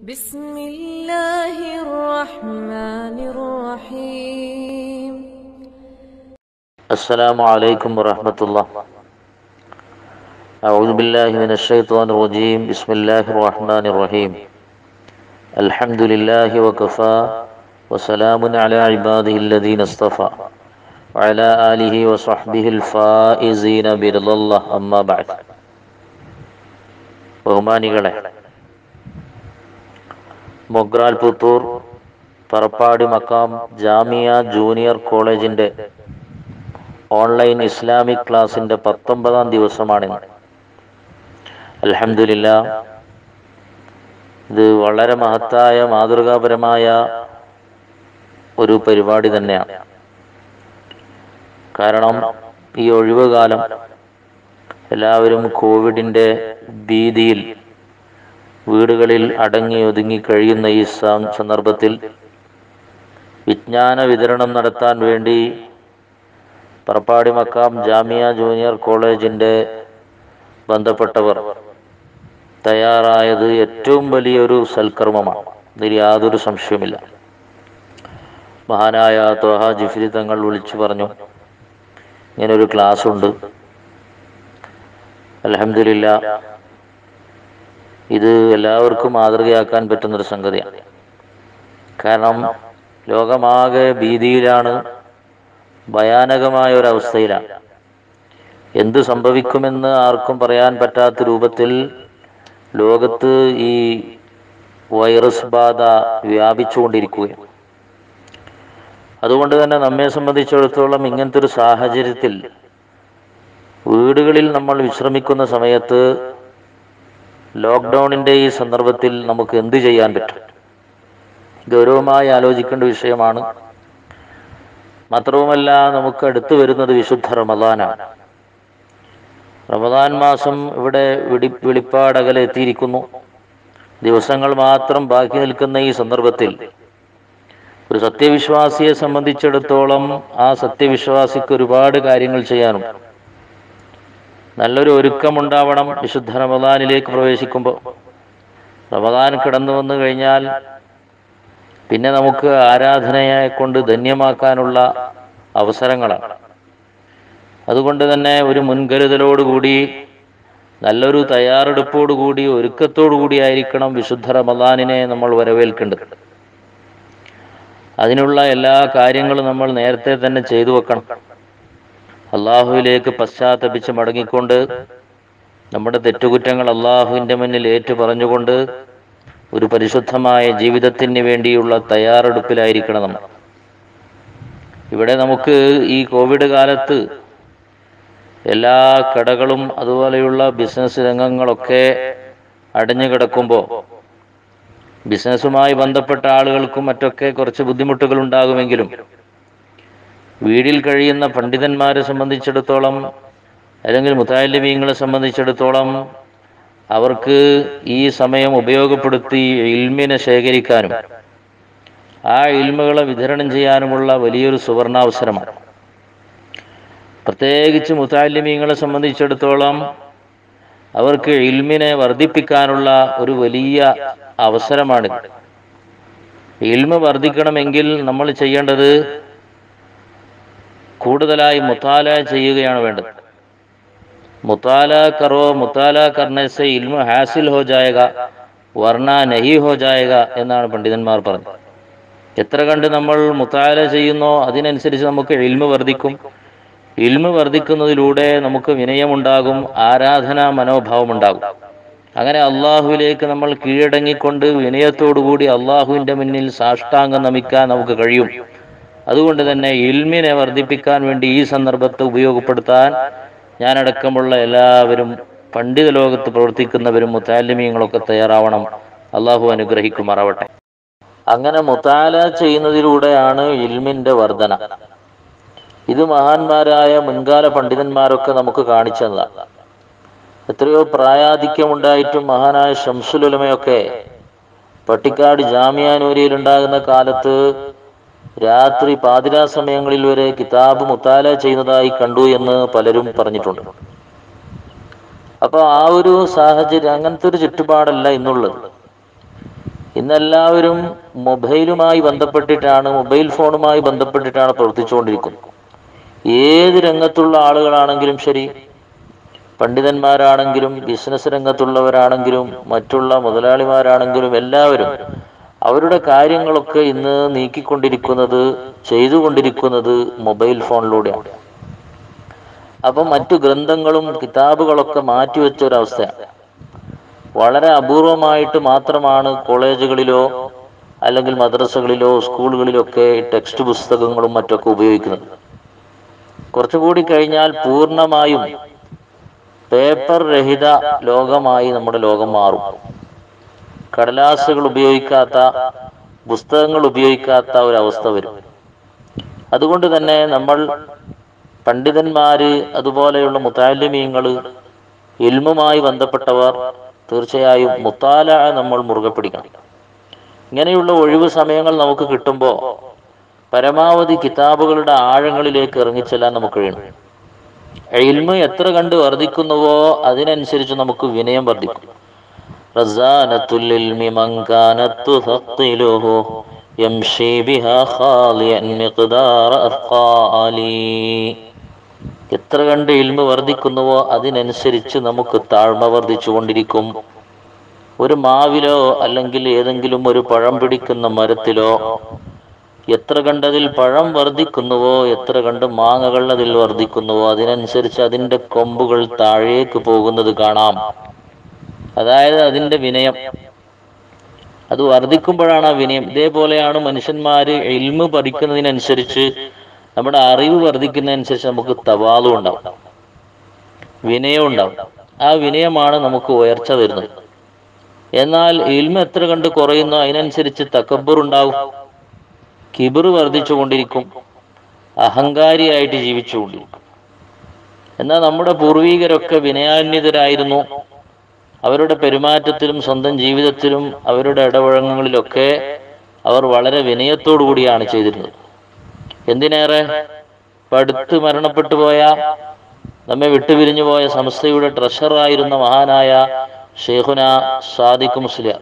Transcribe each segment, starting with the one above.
بسم الله الرحمن الرحيم السلام عليكم ورحمة الله أعوذ بالله من الشيطان الرجيم بسم الله الرحمن الرحيم الحمد لله وكفى وسلام على عباده الذين اصطفى وعلى آله وصحبه الفائزين برضا الله أما بعد ബഹുമാനികളെ മൊഗ്രാൽ പുത്തൂർ പറപ്പാടി മക്കാം ജാമിയ ജൂനിയർ കോളേജിന്റെ online Islamic ക്ലാസിന്റെ പത്തൊമ്പതാം ദിവസമാണിന്ന് അൽഹംദുലില്ല ഇത് വളരെ മഹത്തായ മാതൃകാപരമായ ഒരു പരിപാടി തന്നെയാണ് കാരണം ഈ ഒഴിവുകാലം എല്ലാവരും കോവിഡിന്റെ ഭീതിയിൽ വീടുകളിൽ അടങ്ങി ഒതുങ്ങി കഴിയുന്ന ഈ സം- സന്ദർഭത്തിൽ വിജ്ഞാന വിതരണം നടത്താൻ വേണ്ടി പറപ്പാടി മക്കാം ജാമിയ ജൂനിയർ കോളേജിന്റെ ബന്ധപ്പെട്ടവർ തയ്യാറായത് ഏറ്റവും വലിയൊരു സൽക്കർമ്മമാണ് ഇതിൽ യാതൊരു സംശയവുമില്ല മഹാനായ ത്വഹ ജിഫ്രി തങ്ങൾ വിളിച്ചു പറഞ്ഞു ഇങ്ങനൊരു ക്ലാസ് ഉണ്ട് അലഹമില്ല ഇത് എല്ലാവർക്കും മാതൃകയാക്കാൻ പറ്റുന്നൊരു സംഗതിയാണ് കാരണം ലോകമാകെ ഭീതിയിലാണ് ഭയാനകമായ ഒരവസ്ഥയിലാണ് എന്ത് സംഭവിക്കുമെന്ന് ആർക്കും പറയാൻ പറ്റാത്ത രൂപത്തിൽ ലോകത്ത് ഈ വൈറസ് ബാധ വ്യാപിച്ചുകൊണ്ടിരിക്കുകയാണ് അതുകൊണ്ട് തന്നെ നമ്മെ സംബന്ധിച്ചിടത്തോളം ഇങ്ങനത്തെ ഒരു സാഹചര്യത്തിൽ വീടുകളിൽ നമ്മൾ വിശ്രമിക്കുന്ന സമയത്ത് ലോക്ക്ഡൗണിന്റെ ഈ സന്ദർഭത്തിൽ നമുക്ക് എന്ത് ചെയ്യാൻ പറ്റും ഗൗരവമായി ആലോചിക്കേണ്ട വിഷയമാണ് മാത്രവുമല്ല നമുക്ക് അടുത്തു വരുന്നത് വിശുദ്ധ റമദാനാണ് റമദാൻ മാസം ഇവിടെ വെടി വെളിപ്പാടകലെ എത്തിയിരിക്കുന്നു ദിവസങ്ങൾ മാത്രം ബാക്കി നിൽക്കുന്ന ഈ സന്ദർഭത്തിൽ ഒരു സത്യവിശ്വാസിയെ സംബന്ധിച്ചിടത്തോളം ആ സത്യവിശ്വാസിക്ക് ഒരുപാട് കാര്യങ്ങൾ ചെയ്യാനുണ്ട് നല്ലൊരു ഒരുക്കമുണ്ടാവണം വിശുദ്ധ റമദാനിലേക്ക് പ്രവേശിക്കുമ്പോൾ റമദാൻ കടന്നു വന്നു കഴിഞ്ഞാൽ പിന്നെ നമുക്ക് ആരാധനയെ കൊണ്ട് ധന്യമാക്കാനുള്ള അവസരങ്ങളാണ് അതുകൊണ്ട് തന്നെ ഒരു മുൻകരുതലോടുകൂടി നല്ലൊരു തയ്യാറെടുപ്പോടുകൂടി ഒരുക്കത്തോടുകൂടി ആയിരിക്കണം വിശുദ്ധ റമദാനിനെ നമ്മൾ വരവേൽക്കേണ്ടത് അതിനുള്ള എല്ലാ കാര്യങ്ങളും നമ്മൾ നേരത്തെ തന്നെ ചെയ്തു വെക്കണം അള്ളാഹുവിലേക്ക് പശ്ചാത്തപിച്ച് മടങ്ങിക്കൊണ്ട് നമ്മുടെ തെറ്റുകുറ്റങ്ങൾ അള്ളാഹുവിൻ്റെ മുന്നിൽ ഏറ്റു പറഞ്ഞുകൊണ്ട് ഒരു പരിശുദ്ധമായ ജീവിതത്തിന് വേണ്ടിയുള്ള തയ്യാറെടുപ്പിലായിരിക്കണം നമ്മൾ ഇവിടെ നമുക്ക് ഈ കോവിഡ് കാലത്ത് എല്ലാ കടകളും അതുപോലെയുള്ള ബിസിനസ് രംഗങ്ങളൊക്കെ അടഞ്ഞു കിടക്കുമ്പോൾ ബിസിനസ്സുമായി ബന്ധപ്പെട്ട ആളുകൾക്കും മറ്റൊക്കെ കുറച്ച് ബുദ്ധിമുട്ടുകൾ ഉണ്ടാകുമെങ്കിലും വീടിൽ കഴിയുന്ന പണ്ഡിതന്മാരെ സംബന്ധിച്ചിടത്തോളം അല്ലെങ്കിൽ മുത്താലിമീങ്ങളെ സംബന്ധിച്ചിടത്തോളം അവർക്ക് ഈ സമയം ഉപയോഗപ്പെടുത്തി ഇൽമിനെ ശേഖരിക്കാനും ആ ഇൽമുകളെ വിതരണം ചെയ്യാനുമുള്ള വലിയൊരു സുവർണാവസരമാണ് പ്രത്യേകിച്ച് മുത്താലിമീങ്ങളെ സംബന്ധിച്ചിടത്തോളം അവർക്ക് ഇൽമിനെ വർദ്ധിപ്പിക്കാനുള്ള ഒരു വലിയ അവസരമാണിത് ഇൽമ വർദ്ധിക്കണമെങ്കിൽ നമ്മൾ ചെയ്യേണ്ടത് കൂടുതലായി മുത്താല ചെയ്യുകയാണ് വേണ്ടത് മുത്താല കറോ മുത്താല കർണസെ ഇൽമ ഹാസിൽ ഹോ ജായക വർണ്ണ നഹി ഹോ ജായക എന്നാണ് പണ്ഡിതന്മാർ പറഞ്ഞത് എത്ര കണ്ട് നമ്മൾ മുത്താല ചെയ്യുന്നോ അതിനനുസരിച്ച് നമുക്ക് ഇൽമ വർദ്ധിക്കും ഇൽമ വർദ്ധിക്കുന്നതിലൂടെ നമുക്ക് വിനയമുണ്ടാകും ആരാധനാ മനോഭാവം ഉണ്ടാകും അങ്ങനെ അള്ളാഹുവിലേക്ക് നമ്മൾ കീഴടങ്ങിക്കൊണ്ട് വിനയത്തോടുകൂടി അള്ളാഹുവിൻ്റെ മുന്നിൽ സാഷ്ടാംഗം നമിക്കാൻ നമുക്ക് കഴിയും അതുകൊണ്ട് തന്നെ ഇൽമിനെ വർദ്ധിപ്പിക്കാൻ വേണ്ടി ഈ സന്ദർഭത്തെ ഉപയോഗപ്പെടുത്താൻ ഞാനടക്കമുള്ള എല്ലാവരും പണ്ഡിത ലോകത്ത് പ്രവർത്തിക്കുന്നവരും മുത്താലിമീങ്ങളൊക്കെ തയ്യാറാവണം അള്ളാഹു അനുഗ്രഹിക്കുമാറാവട്ടെ അങ്ങനെ മുത്താല ചെയ്യുന്നതിലൂടെയാണ് ഇൽമിന്റെ വർധന ഇത് മഹാന്മാരായ മുൻകാല പണ്ഡിതന്മാരൊക്കെ നമുക്ക് കാണിച്ചതാണ് എത്രയോ പ്രായാധിക്യമുണ്ടായിട്ടും മഹാനായ ഷംസുലുലമയൊക്കെ പട്ടിക്കാട് ജാമ്യാനൂരിയിൽ ഉണ്ടാകുന്ന കാലത്ത് രാത്രി പാതിരാ സമയങ്ങളിൽ വരെ കിതാബ് മുത്താല ചെയ്യുന്നതായി കണ്ടു എന്ന് പലരും പറഞ്ഞിട്ടുണ്ട് അപ്പൊ ആ ഒരു സാഹചര്യം അങ്ങനത്തെ ഒരു ചുറ്റുപാടല്ല ഇന്നുള്ളത് ഇന്നെല്ലാവരും മൊബൈലുമായി ബന്ധപ്പെട്ടിട്ടാണ് മൊബൈൽ ഫോണുമായി ബന്ധപ്പെട്ടിട്ടാണ് പ്രവർത്തിച്ചുകൊണ്ടിരിക്കുന്നത് ഏത് രംഗത്തുള്ള ആളുകളാണെങ്കിലും ശരി പണ്ഡിതന്മാരാണെങ്കിലും ബിസിനസ് രംഗത്തുള്ളവരാണെങ്കിലും മറ്റുള്ള മുതലാളിമാരാണെങ്കിലും എല്ലാവരും അവരുടെ കാര്യങ്ങളൊക്കെ ഇന്ന് നീക്കിക്കൊണ്ടിരിക്കുന്നത് ചെയ്തുകൊണ്ടിരിക്കുന്നത് മൊബൈൽ ഫോണിലൂടെയാണ് അപ്പം മറ്റു ഗ്രന്ഥങ്ങളും കിതാബുകളൊക്കെ മാറ്റിവെച്ച ഒരവസ്ഥയാണ് വളരെ അപൂർവമായിട്ട് മാത്രമാണ് കോളേജുകളിലോ അല്ലെങ്കിൽ മദ്രസകളിലോ സ്കൂളുകളിലോ ഒക്കെ ടെക്സ്റ്റ് പുസ്തകങ്ങളും മറ്റൊക്കെ ഉപയോഗിക്കുന്നത് കുറച്ചുകൂടി കഴിഞ്ഞാൽ പൂർണ്ണമായും പേപ്പർ രഹിത ലോകമായി നമ്മുടെ ലോകം മാറും കടലാസുകൾ ഉപയോഗിക്കാത്ത പുസ്തകങ്ങൾ ഉപയോഗിക്കാത്ത ഒരവസ്ഥ വരും അതുകൊണ്ട് തന്നെ നമ്മൾ പണ്ഡിതന്മാര് അതുപോലെയുള്ള മുത്താലിമീങ്ങള് ഇൽമുമായി ബന്ധപ്പെട്ടവർ തീർച്ചയായും മുത്താല നമ്മൾ മുറുകെ പിടിക്കണം ഇങ്ങനെയുള്ള ഒഴിവ് സമയങ്ങൾ നമുക്ക് കിട്ടുമ്പോൾ പരമാവധി കിതാബുകളുടെ ആഴങ്ങളിലേക്ക് ഇറങ്ങിച്ചെല്ലാൻ നമുക്ക് കഴിയണം ഇൽമ് എത്ര കണ്ട് വർദ്ധിക്കുന്നുവോ അതിനനുസരിച്ച് നമുക്ക് വിനയം വർദ്ധിക്കും റസാനത്തുൽ ഇൽമി മൻ കാനത്ത് തുസഖിലുഹു യംശി ബിഹാ ഖാലിയൻ മിഖ്ദാറ അത്ഖാലി എത്ര കണ്ട് ഇൽമ് വർദ്ധിക്കുന്നുവോ അതിനനുസരിച്ച് നമുക്ക് താഴ്മ വർദ്ധിച്ചുകൊണ്ടിരിക്കും ഒരു മാവിലോ അല്ലെങ്കിൽ ഏതെങ്കിലും ഒരു പഴം പിടിക്കുന്ന മരത്തിലോ എത്ര കണ്ടതിൽ പഴം വർദ്ധിക്കുന്നുവോ എത്ര കണ്ട് മാങ്ങകൾ അതിൽ വർദ്ധിക്കുന്നുവോ അതിനനുസരിച്ച് അതിൻ്റെ കൊമ്പുകൾ താഴേക്ക് പോകുന്നത് കാണാം അതായത് അതിൻ്റെ വിനയം അത് വർദ്ധിക്കുമ്പോഴാണ് ആ വിനയം ഇതേപോലെയാണ് മനുഷ്യന്മാര് ഇൽമ് പഠിക്കുന്നതിനനുസരിച്ച് നമ്മുടെ അറിവ് വർദ്ധിക്കുന്നതനുസരിച്ച് നമുക്ക് തവാലും ഉണ്ടാവും വിനയം ഉണ്ടാവും ആ വിനയമാണ് നമുക്ക് ഉയർച്ച വരുന്നത് എന്നാൽ ഇൽമ എത്ര കണ്ട് കുറയുന്നോ അതിനനുസരിച്ച് തക്കബർ ഉണ്ടാവും കിബിർ വർദ്ധിച്ചുകൊണ്ടിരിക്കും അഹങ്കാരിയായിട്ട് ജീവിച്ചുകൊണ്ടിരിക്കും എന്നാൽ നമ്മുടെ പൂർവീകരൊക്കെ വിനയാന്വിതരായിരുന്നു അവരുടെ പെരുമാറ്റത്തിലും സ്വന്തം ജീവിതത്തിലും അവരുടെ ഇടപഴകങ്ങളിലൊക്കെ അവർ വളരെ വിനയത്തോടു കൂടിയാണ് ചെയ്തിരുന്നത് എന്തിനേറെ ഇപ്പൊ അടുത്ത് മരണപ്പെട്ടു പോയ നമ്മെ വിട്ടുപിരിഞ്ഞു പോയ സംസ്ഥയുടെ ട്രഷറായിരുന്ന മഹാനായ Shaikhuna Sadiq Musliyar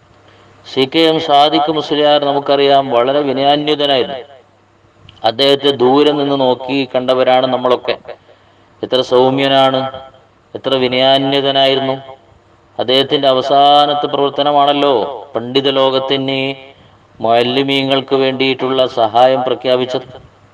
C K M Sadiq Musliyar നമുക്കറിയാം വളരെ വിനയാന്യുതനായിരുന്നു അദ്ദേഹത്തെ ദൂരെ നിന്ന് നോക്കി കണ്ടവരാണ് നമ്മളൊക്കെ എത്ര സൗമ്യനാണ് എത്ര വിനയാന്യതനായിരുന്നു അദ്ദേഹത്തിന്റെ അവസാനത്തെ പ്രവർത്തനമാണല്ലോ പണ്ഡിത ലോകത്തിന് മല്ലിമീങ്ങൾക്ക് വേണ്ടിയിട്ടുള്ള സഹായം പ്രഖ്യാപിച്ചത്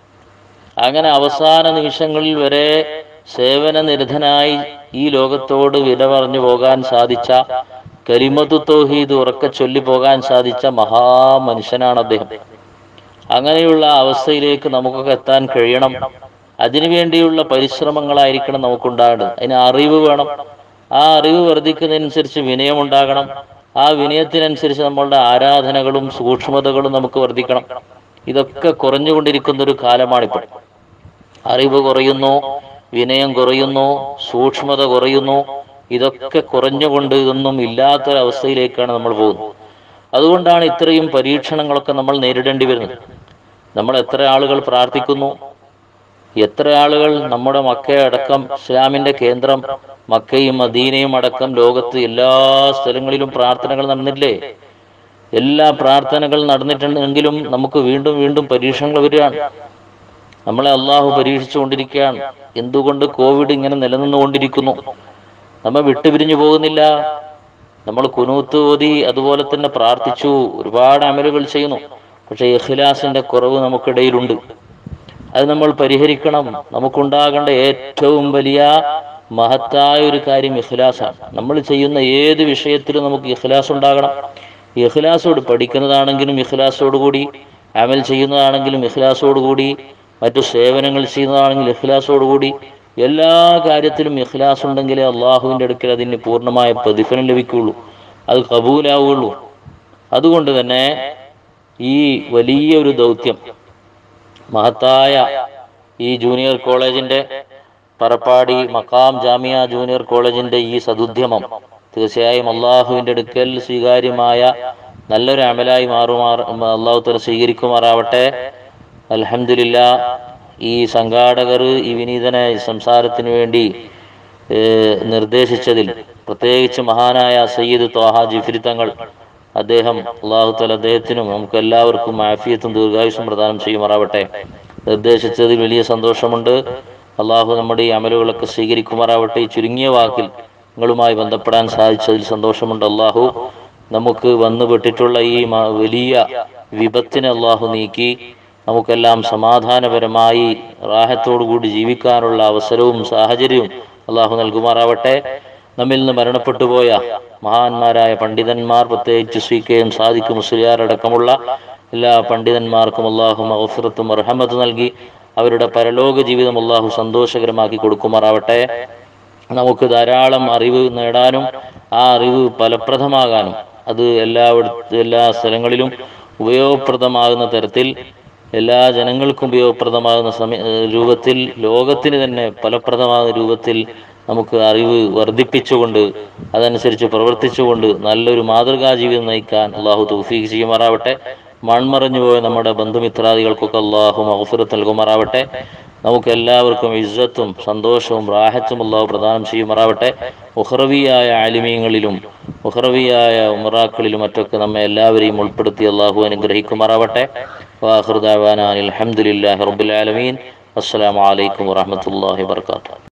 അങ്ങനെ അവസാന നിമിഷങ്ങളിൽ വരെ സേവന നിരതനായി ഈ ലോകത്തോട് വിട പറഞ്ഞു പോകാൻ സാധിച്ച കരിമതു തൗഹീദ് ഉറക്കെ ചൊല്ലി പോകാൻ സാധിച്ച മഹാമനുഷ്യനാണ് അദ്ദേഹം അങ്ങനെയുള്ള അവസ്ഥയിലേക്ക് നമുക്കൊക്കെ എത്താൻ കഴിയണം അതിനുവേണ്ടിയുള്ള പരിശ്രമങ്ങളായിരിക്കണം നമുക്കുണ്ടാകേണ്ടത് അതിന് അറിവ് വേണം ആ അറിവ് വർദ്ധിക്കുന്നതിനനുസരിച്ച് വിനയം ഉണ്ടാകണം ആ വിനയത്തിനനുസരിച്ച് നമ്മളുടെ ആരാധനകളും സൂക്ഷ്മതകളും നമുക്ക് വർദ്ധിക്കണം ഇതൊക്കെ കുറഞ്ഞുകൊണ്ടിരിക്കുന്ന ഒരു കാലമാണിപ്പോൾ അറിവ് കുറയുന്നു വിനയം കുറയുന്നു സൂക്ഷ്മത കുറയുന്നു ഇതൊക്കെ കുറഞ്ഞുകൊണ്ട് ഇതൊന്നും ഇല്ലാത്തൊരവസ്ഥയിലേക്കാണ് നമ്മൾ പോകുന്നത് അതുകൊണ്ടാണ് ഇത്രയും പരീക്ഷണങ്ങളൊക്കെ നമ്മൾ നേരിടേണ്ടി വരുന്നത് നമ്മൾ എത്ര ആളുകൾ പ്രാർത്ഥിക്കുന്നു എത്ര ആളുകൾ നമ്മുടെ മക്കയടക്കം ഇസ്ലാമിന്റെ കേന്ദ്രം മക്കയും മദീനയും അടക്കം ലോകത്ത് എല്ലാ സ്ഥലങ്ങളിലും പ്രാർത്ഥനകൾ നടന്നില്ലേ എല്ലാ പ്രാർത്ഥനകൾ നടന്നിട്ടുണ്ടെങ്കിലും നമുക്ക് വീണ്ടും വീണ്ടും പരീക്ഷണങ്ങൾ വരികയാണ് നമ്മളെ അള്ളാഹു പരീക്ഷിച്ചുകൊണ്ടിരിക്കുകയാണ് എന്തുകൊണ്ട് കോവിഡ് ഇങ്ങനെ നിലനിന്നുകൊണ്ടിരിക്കുന്നു നമ്മെ വിട്ടുപിരിഞ്ഞു പോകുന്നില്ല നമ്മൾ കുനൂത്ത് ഓതി അതുപോലെ തന്നെ പ്രാർത്ഥിച്ചു ഒരുപാട് അമലുകൾ ചെയ്യുന്നു പക്ഷെ ഇഖ്ലാസിന്റെ കുറവ് നമുക്കിടയിലുണ്ട് അത് നമ്മൾ പരിഹരിക്കണം നമുക്കുണ്ടാകേണ്ട ഏറ്റവും വലിയ മഹത്തായ ഒരു കാര്യം ഇഖ്ലാസാണ് നമ്മൾ ചെയ്യുന്ന ഏത് വിഷയത്തിലും നമുക്ക് ഇഖ്ലാസ് ഉണ്ടാകണം ഇഖ്ലാസോട് പഠിക്കുന്നതാണെങ്കിലും ഇഖ്ലാസോടുകൂടി അമൽ ചെയ്യുന്നതാണെങ്കിലും ഇഖ്ലാസോടുകൂടി മറ്റു സേവനങ്ങൾ ചെയ്യുന്നതാണെങ്കിൽ ഇഖ്ലാസോടുകൂടി എല്ലാ കാര്യത്തിലും ഇഖ്ലാസ് ഉണ്ടെങ്കിലേ അള്ളാഹുവിൻ്റെ അടുക്കൽ അതിന് പൂർണ്ണമായ പ്രതിഫലം ലഭിക്കുകയുള്ളൂ അത് കബൂലാവുകയുള്ളൂ അതുകൊണ്ട് തന്നെ ഈ വലിയ ഒരു ദൗത്യം മഹത്തായ ഈ ജൂനിയർ കോളേജിന്റെ പറപ്പാടി മക്കാം ജാമിയ ജൂനിയർ കോളേജിന്റെ ഈ സതുദ്യമം തീർച്ചയായും അള്ളാഹുവിൻ്റെ അടുക്കൽ സ്വീകാര്യമായ നല്ലൊരു അമലായി മാറുമാർ അള്ളാഹു തല സ്വീകരിക്കുമാറാവട്ടെ അൽഹംദുലില്ല ഈ സംഘാടകർ ഈ വിനീതനെ സംസാരത്തിന് വേണ്ടി ഏഹ്, നിർദ്ദേശിച്ചതിൽ പ്രത്യേകിച്ച് മഹാനായ സയ്യിദ് ത്വാഹ ജിഫ്രി തങ്ങൾ അദ്ദേഹം അള്ളാഹു തല അദ്ദേഹത്തിനും നമുക്ക് എല്ലാവർക്കും ആഫിയത്തും ദീർഘായുസും പ്രദാനം ചെയ്യുമാറാവട്ടെ നിർദ്ദേശിച്ചതിൽ വലിയ സന്തോഷമുണ്ട് അള്ളാഹു നമ്മുടെ ഈ അമലുകളൊക്കെ സ്വീകരിക്കുമാറാവട്ടെ ഈ ചുരുങ്ങിയ വാക്കിൽ നിങ്ങളുമായി ബന്ധപ്പെടാൻ സാധിച്ചതിൽ സന്തോഷമുണ്ട് അള്ളാഹു നമുക്ക് വന്നുപെട്ടിട്ടുള്ള ഈ മ- വലിയ വിപത്തിനെ അള്ളാഹു നീക്കി നമുക്കെല്ലാം സമാധാനപരമായി റാഹത്തോടുകൂടി ജീവിക്കാനുള്ള അവസരവും സാഹചര്യവും അള്ളാഹു നൽകുമാറാവട്ടെ നമ്മിൽ നിന്ന് മരണപ്പെട്ടു പോയ മഹാന്മാരായ പണ്ഡിതന്മാർ പ്രത്യേകിച്ച് C K M Sadiq Musliyar അടക്കമുള്ള എല്ലാ പണ്ഡിതന്മാർക്കും അള്ളാഹു മഹഫിറത്തും അർഹമത്ത് നൽകി അവരുടെ പരലോക ജീവിതം അള്ളാഹു സന്തോഷകരമാക്കി കൊടുക്കുമാറാവട്ടെ നമുക്ക് ധാരാളം അറിവ് നേടാനും ആ അറിവ് ഫലപ്രദമാകാനും അത് എല്ലായിടത്തും എല്ലാ സ്ഥലങ്ങളിലും ഉപയോഗപ്രദമാകുന്ന തരത്തിൽ എല്ലാ ജനങ്ങൾക്കും ഉപയോഗപ്രദമാകുന്ന സമയ ഏഹ് രൂപത്തിൽ ലോകത്തിന് തന്നെ ഫലപ്രദമാകുന്ന രൂപത്തിൽ നമുക്ക് അറിവ് വർദ്ധിപ്പിച്ചുകൊണ്ട് അതനുസരിച്ച് പ്രവർത്തിച്ചുകൊണ്ട് നല്ലൊരു മാതൃകാ ജീവിതം നയിക്കാൻ അള്ളാഹു തൗഫീഖ് ചെയ്യുമാറാവട്ടെ മൺമറഞ്ഞു പോയ നമ്മുടെ ബന്ധുമിത്രാദികൾക്കൊക്കെ അള്ളാഹു മഹഫിറത്ത് നൽകുമാറാവട്ടെ നമുക്ക് എല്ലാവർക്കും ഇജ്ജത്തും സന്തോഷവും റാഹത്തും അള്ളാഹു പ്രദാനം ചെയ്യുമാറാവട്ടെ ഉഹ്റവിയായ ആലിമീങ്ങളിലും ഉഹ്റവിയായ ഉമറാക്കളിലും മറ്റൊക്കെ നമ്മെ എല്ലാവരെയും ഉൾപ്പെടുത്തി അള്ളാഹു അനുഗ്രഹിക്കുമാറാവട്ടെ വാഹൃദാവാന അലഹമുല്ലാ റബ്ബുൽ ആലമീൻ അസ്സലാമു അലൈക്കും വറഹ്മത്തുള്ളാഹി വബർക്കാത്തു